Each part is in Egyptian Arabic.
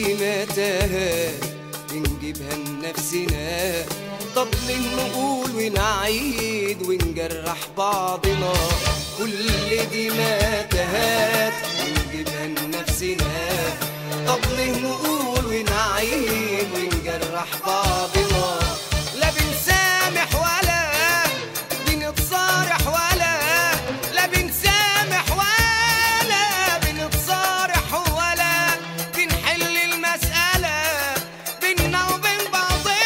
دي متاهات بنجيبها لنفسنا طب ليه نقول ونعيد ونجرح بعضنا كل دي متاهات بنجيبها لنفسنا طب ليه نقول ونعيد ونجرح بعضنا لا بنسامح ولا بنتصارح ولا لا بنسامح ولا بنتصارح ولا بنحل المسألة بينا وبين بعضنا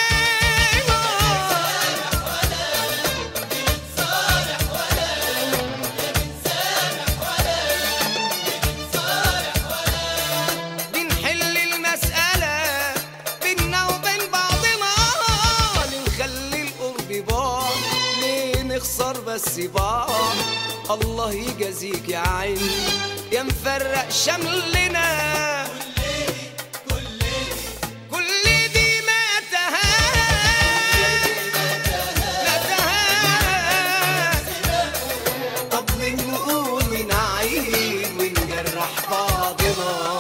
بنحل المسألة بينا وبين بعضنا ليه نخلي القرب بعض ليه نخسر بس بعض الله يجازيك يا عيني يا مفرق شملنا كل دي متاهات متاهات طب ليه نقول ونعيد ونجرح بعضنا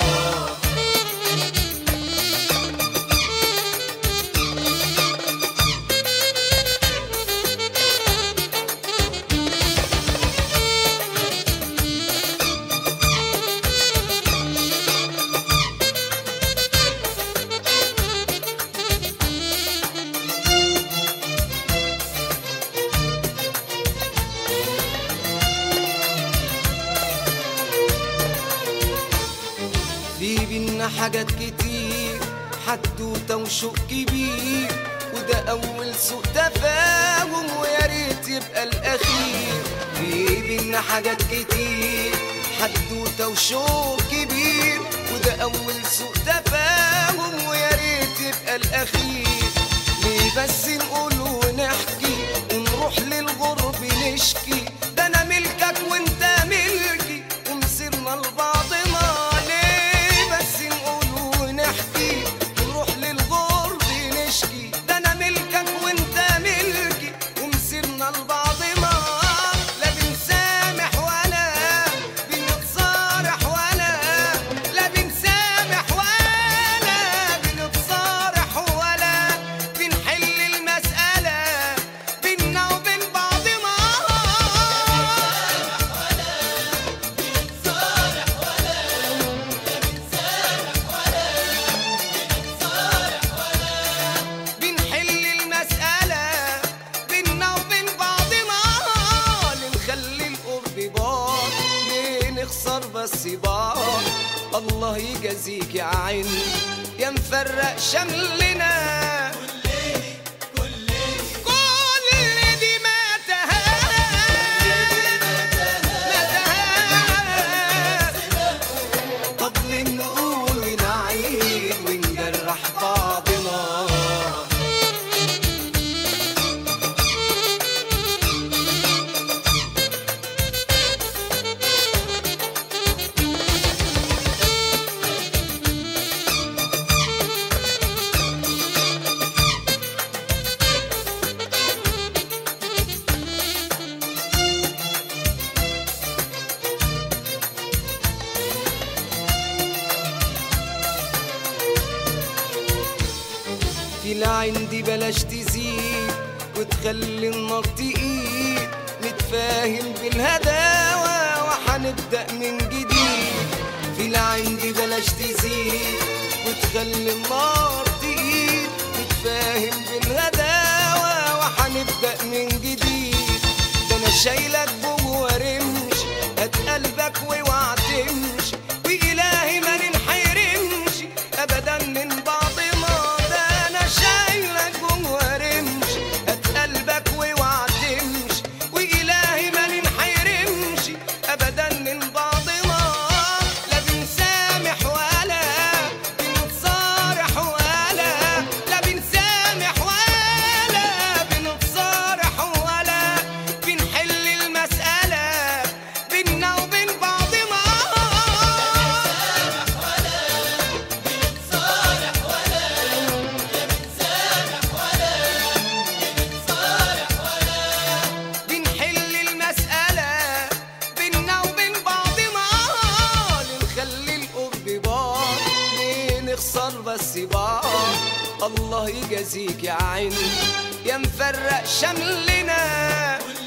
في بينا حاجات كتير حدوتة وشوق كبير وده أول سوء تفاهم ويا ريت يبقى الأخير في بينا حاجات كتير حدوتة وشوق كبير وده أول سوء تفاهم ويا ريت يبقى الأخير ليه بس نقول ونحكي ونروح للغرب نشكي ده أنا ملكك وأنت ملكي ومصيرنا لبعضنا ليه بس نقول ونحكي ونروح للغرب نشكي ده أنا ملكك وأنت ملكي ومصيرنا لبعضنا لا بنسامح ولا بنتصارح ولا لا بنسامح ولا بنتصارح ولا بنحل المسألة بينا وبين بعضنا بنحل المسألة بينا وبين بعضنا ليه نخلي القرب بعض ليه نخسر بس بعض الله يجازيك يا عيني يا مفرق شملنا كل دي متاهات متاهات طب ليه نقول ونعيد ونجرح بعضنا في العين دي بلاش تزيد وتخلي النار تقيد نتفاهم بالهداوة وحنبدأ من جديد في العين دي بلاش تزيد وتخلي النار تقيد نتفاهم بالهداوة وحنبدأ من جديد ده انا شايلك جوه رمش هات قلبك واوعى تمشي وإلهي ما ننحرمش أبدا من بعضنا ده أنا شايلك جوه رمش هات قلبك واوعى تمشي وإلهي ما ننحرمش أبدا من بعضنا لا بنسامح ولا بنتصارح ولا لا بنسامح ولا بنتصارح ولا بنحل المسألة الله يجازيك يا عين يا مفرق شملنا